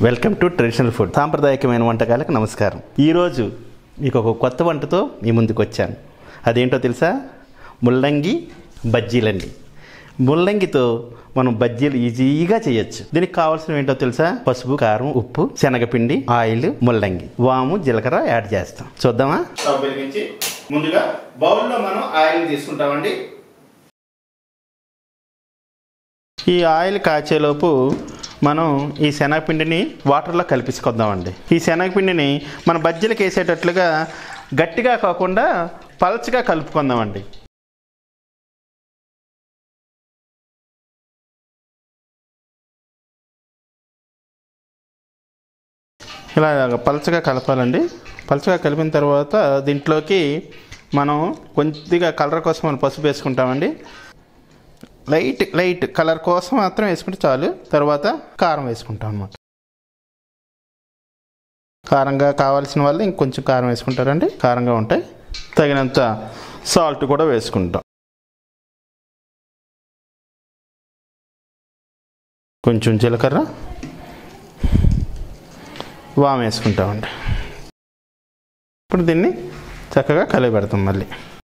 welcome to traditional food సాంప్రదాయకమైన వంటకాలకు నమస్కారం ఈరోజు మీకు ఒక కొత్త వంటతో మీ ముందుకు వచ్చాను అదేంటో తెలుసా ముల్లంగి బజ్జీలండి ముల్లంగితో మనం బజ్జీలు ఈజీగా చేయొచ్చు దీనికి కావాల్సినవి ఏంటో తెలుసా పసుపు కారం ఉప్పు శనగపిండి ఆయిల్ ముల్లంగి వాము జీలకర్ర యాడ్ చేస్తాం చూద్దామా స్టవ్ వెలిగించి ముందుగా బౌల్లో మనం ఆయిల్ తీసుకుంటామండి ఈ ఆయిల్ కాచేలోపు మనం ఈ శనగపిండిని వాటర్లో కలిపించుకొద్దామండి ఈ శనగపిండిని మన బజ్జీలకు వేసేటట్లుగా గట్టిగా కాకుండా పలచగా కలుపుకుందామండి ఇలా పలచగా కలపాలండి పలచగా కలిపిన తర్వాత దీంట్లోకి మనం కొద్దిగా కలర్ కోసం మనం పసుపు వేసుకుంటామండి లైట్ లైట్ కలర్ కోసం మాత్రం వేసుకుంటే చాలు తర్వాత కారం వేసుకుంటాం అన్నమాట కారంగా కావాల్సిన వాళ్ళు ఇంకొంచెం కారం వేసుకుంటారండి కారంగా ఉంటాయి తగినంత సాల్ట్ కూడా వేసుకుంటాం కొంచెం జీలకర్ర వామ్ వేసుకుంటామండి ఇప్పుడు దీన్ని చక్కగా కలిపి పెడతాం మళ్ళీ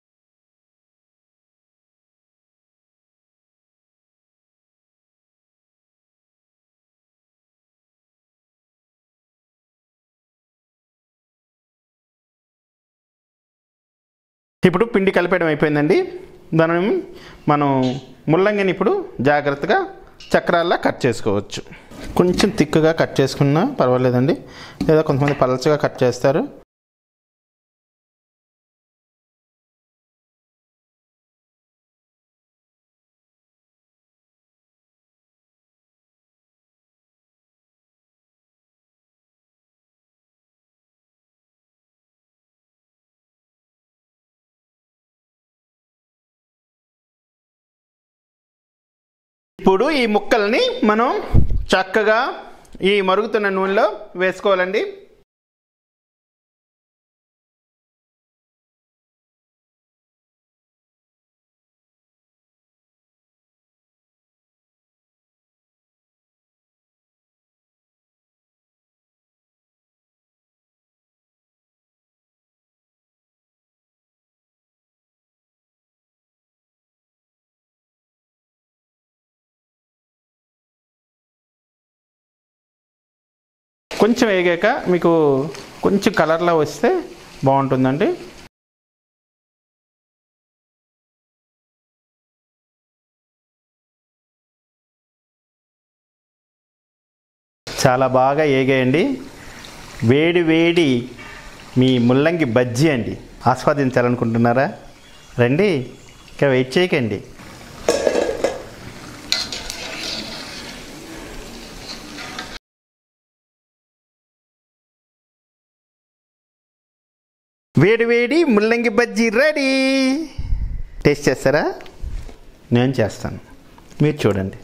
ఇప్పుడు పిండి కలిపేయడం అయిపోయిందండి దానిని మనం ముల్లంగిని ఇప్పుడు జాగ్రత్తగా చక్రాల్లా కట్ చేసుకోవచ్చు కొంచెం తిక్కుగా కట్ చేసుకున్నా పర్వాలేదండి లేదా కొంతమంది పలచగా కట్ చేస్తారు ఇప్పుడు ఈ ముక్కల్ని మనం చక్కగా ఈ మరుగుతున్న నూనెలో వేసుకోవాలండి కొంచెం వేగాక మీకు కొంచెం కలర్లో వస్తే బాగుంటుందండి చాలా బాగా ఏగాయండి వేడి వేడి మీ ముల్లంగి బజ్జీ అండి ఆస్వాదించాలనుకుంటున్నారా రండి ఇంకా వెయిట్ చేయకండి వేడి వేడి ముల్లంగి బజ్జీ రెడీ టేస్ట్ చేస్తారా నేను చేస్తాను మీరు చూడండి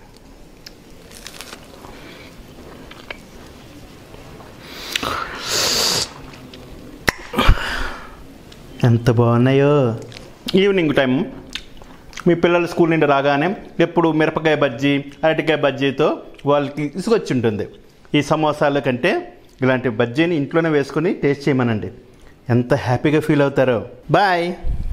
ఎంత బాగున్నాయో ఈవినింగ్ టైం మీ పిల్లలు స్కూల్ నుండి రాగానే ఎప్పుడు మిరపకాయ బజ్జీ అరటికాయ బజ్జీతో వాళ్ళకి ఇసుకొచ్చి ఉంటుంది ఈ సమోసాల కంటే ఇలాంటి బజ్జీని ఇంట్లోనే వేసుకొని టేస్ట్ చేయమనండి ఎంత హ్యాపీగా ఫీల్ అవుతారో బాయ్